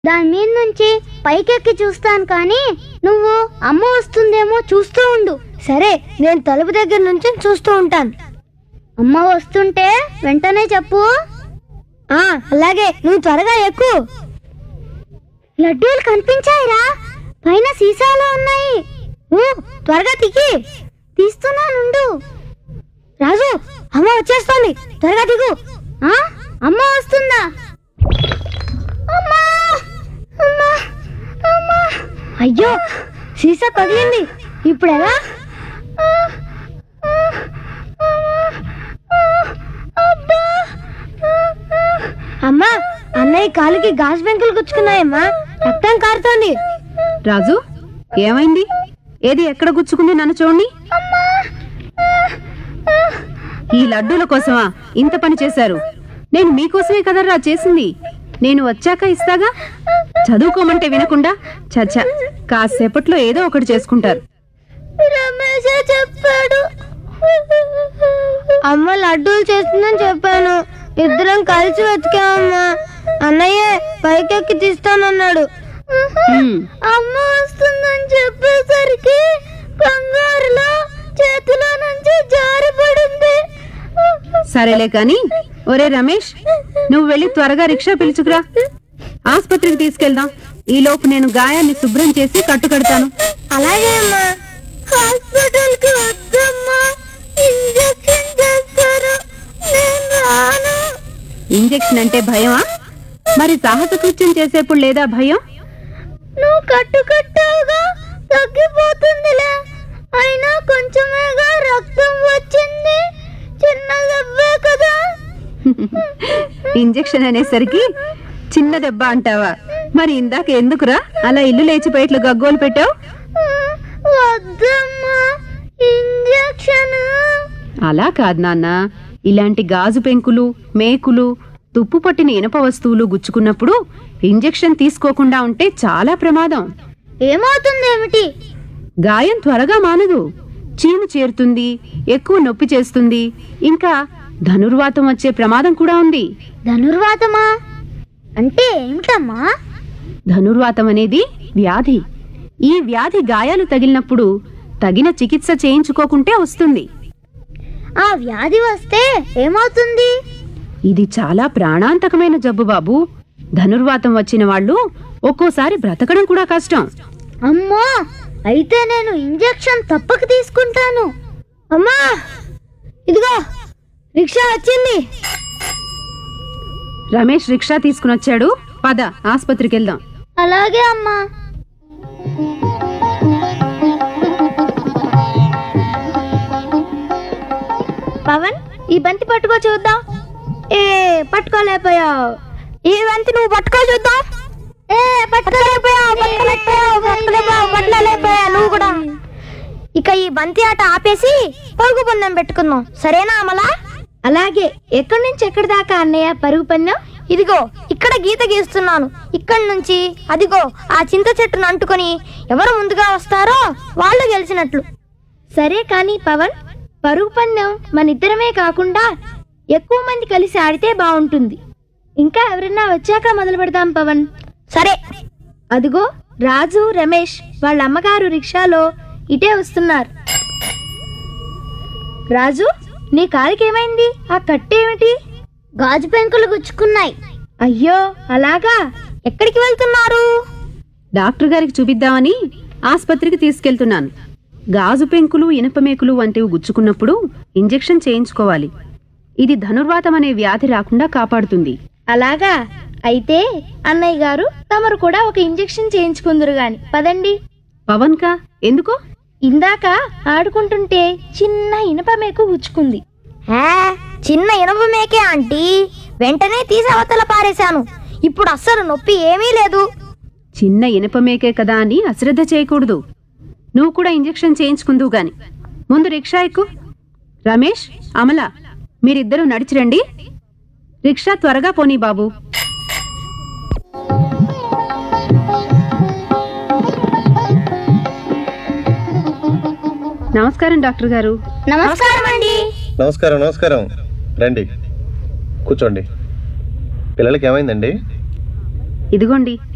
దాని మీద నుంచి పైకెక్కి చూస్తాను కానీ నువ్వు అమ్మ వస్తుందేమో చూస్తూ ఉండు సరే నేను తలుపు దగ్గర నుంచి చూస్తూ ఉంటాను అమ్మ వస్తుంటే వెంటనే చెప్పు ఆ అలాగే నువ్వు త్వరగా ఎక్కు లడ్డూలు కనిపించాయిరా పైన సీసాలో ఉన్నాయి ఊ, త్వరగా తికి తీస్తున్నానుండు రాజు అమ్మ వచ్చేస్తోంది త్వరగా దిగు ఆ అమ్మ వస్తుందా అమ్మా అమ్మా అమ్మా అయ్యో సీసా పగిలింది ఇప్పుడు ఎలా అమ్మా అన్నయ్య కాలుకి గాజు బెంకులు గుచ్చుకున్నాయమ్మా రక్తం కారుతోంది రాజు ఏమైంది ఏది ఎక్కడ గుచ్చుకుంది నన్ను చూడండి ఈ లడ్డూల కోసమా ఇంత పని చేశారు నేను మీకోసమే కదరా చేసింది నేను వచ్చాక ఇస్తాగా చదువుకోమంటే వినకుండా చచ్చ కాసేపట్లో ఏదో ఒకటి చేసుకుంటారు రమేషే చెప్పాడు అమ్మ లడ్డూలు చేస్తుందని చెప్పాను ఇద్దరం కలిసి వెతికామమ్మా అన్నయ్య పైకెక్కి తీస్తానన్నాడు హ్మ్, అమ్మ వస్తుందని చెప్పేసరికి కంగారులో చేతిలో నుంచి జారిపడింది సరేలే కాని ఒరే రమేష్ నువ్వు వెళ్ళి త్వరగా రిక్షా పిలుచుకురా ఆసుపత్రికి తీసుకెళ్దాం ఈ లోపు నేను గాయాన్ని శుభ్రం చేసి కట్టుకడతాను అలాగే అమ్మా హాస్పిటల్ కి వద్దమ్మా ఇంజెక్షన్ చేస్తారు నేను రాను ఇంజెక్షన్ అంటే భయమా మరి సాహస కృత్యం చేసేప్పుడు లేదా భయం నువ్వు కట్టు కట్టావుగా తగ్గిపోతుందిలే అయినా కొంచెమేగా రక్తం వచ్చింది చిన్న దెబ్బే కదా ఇంజెక్షన్ అనేసరికి చిన్న దెబ్బ అంటావా మరి ఇందాక ఎందుకురా అలా ఇల్లు లేచిపోయేట్లు గగ్గోలు పెట్టావు వద్దమ్మా ఇంజెక్షన్ అలా కాదు నాన్న ఇలాంటి గాజు పెంకులు మేకులు తుప్పు పట్టిన ఇనప వస్తువులు గుచ్చుకున్నప్పుడు ఇంజెక్షన్ తీసుకోకుండా ఉంటే చాలా ప్రమాదం ఏమవుతుంది ఏమిటి గాయం త్వరగా మానదు చీము చేరుతుంది ఎక్కువ నొప్పి చేస్తుంది ఇంకా ధనుర్వాతం వచ్చే ప్రమాదం కూడా ఉంది ధనుర్వాతమా అంటే ఏమిటమ్మా ధనుర్వాతం అనేది వ్యాధి ఈ వ్యాధి గాయాలు తగిలినప్పుడు తగిన చికిత్స చేయించుకోకుంటే వస్తుంది ఆ వ్యాధి వస్తే ఏమవుతుంది ఇది చాలా ప్రాణాంతకమైన జబ్బు బాబు ధనుర్వాతం వచ్చిన వాళ్ళు ఒక్కోసారి బ్రతకడం కూడా కష్టం అమ్మో అయితే నేను ఇంజెక్షన్ తప్పక తీసుకుంటాను అమ్మా ఇదిగో రిక్షా వచ్చింది రమేష్ రిక్షా తీసుకుని వచ్చాడు పద ఆసుపత్రికి వెళ్దాం అలాగే అమ్మా పవన్ ఈ బంతి పట్టుకో చూద్దాం ఏ పట్టుకోలేకపోయావు ఈ బంతి నువ్వు పట్టుకో చూద్దాం ఏ పట్టుకోలేకపోయావు పట్టుకోలేకపోయావు పట్టుకోలేకపోయావు పట్టుకోలేకపోయావు నువ్వు కూడా ఇక ఈ బంతి ఆట ఆపేసి పరుగు పందెం పెట్టుకుందాం సరేనా అమలా అలాగే ఎక్కడి నుంచి ఎక్కడి దాకా అన్నయ్య పరుగు పందెం ఇదిగో ఇక్కడ గీత గీస్తున్నాను ఇక్కడి నుంచి అదిగో ఆ చింత చెట్టును అంటుకొని ఎవరు ముందుగా వస్తారో వాళ్ళు గెలిచినట్లు సరే కానీ పవన్ పరుగు పందెం మన ఇద్దరమే కాకుండా ఎక్కువ మంది కలిసి ఆడితే బాగుంటుంది ఇంకా ఎవరన్నా వచ్చాక మొదలు పెడదాం పవన్ సరే అదిగో రాజు రమేష్ వాళ్ళ అమ్మగారు రిక్షాలో ఇటే వస్తున్నారు రాజు నీ కాలికి ఏమైంది ఆ కట్టేమిటి గాజు పెంకులు గుచ్చుకున్నాయి అయ్యో అలాగా ఎక్కడికి వెళ్తున్నారు డాక్టర్ గారికి చూపిద్దామని ఆసుపత్రికి తీసుకెళ్తున్నాను గాజు పెంకులు ఇనప మేకులు వంటివి గుచ్చుకున్నప్పుడు ఇంజెక్షన్ చేయించుకోవాలి ఇది ధనుర్వాతం అనే వ్యాధి రాకుండా కాపాడుతుంది అలాగా అయితే అన్నయ్య గారు తమరు కూడా ఒక ఇంజెక్షన్ చేయించుకుందరు గాని పదండి పవన్ కా ఎందుకు ఇందాక ఆడుకుంటుంటే చిన్న ఇనప మేకు గుచ్చుకుంది చిన్న ఇనప మేకే ఆంటీ వెంటనే తీసి అవతల పారేశాను ఇప్పుడు అస్సలు నొప్పి ఏమీ లేదు చిన్న ఇనప మేకే కదా అని అశ్రద్ధ చేయకూడదు నువ్వు కూడా ఇంజెక్షన్ చేయించుకుందువు గాని ముందు రిక్షా ఎక్కు రమేష్ అమల మీరిద్దరూ నడిచి రండి రిక్షా త్వరగా పోనీ బాబు నమస్కారం డాక్టర్ గారు నమస్కారం అండి నమస్కారం నమస్కారం రండి కూర్చోండి పిల్లలకి ఏమైందండి ఇదిగోండి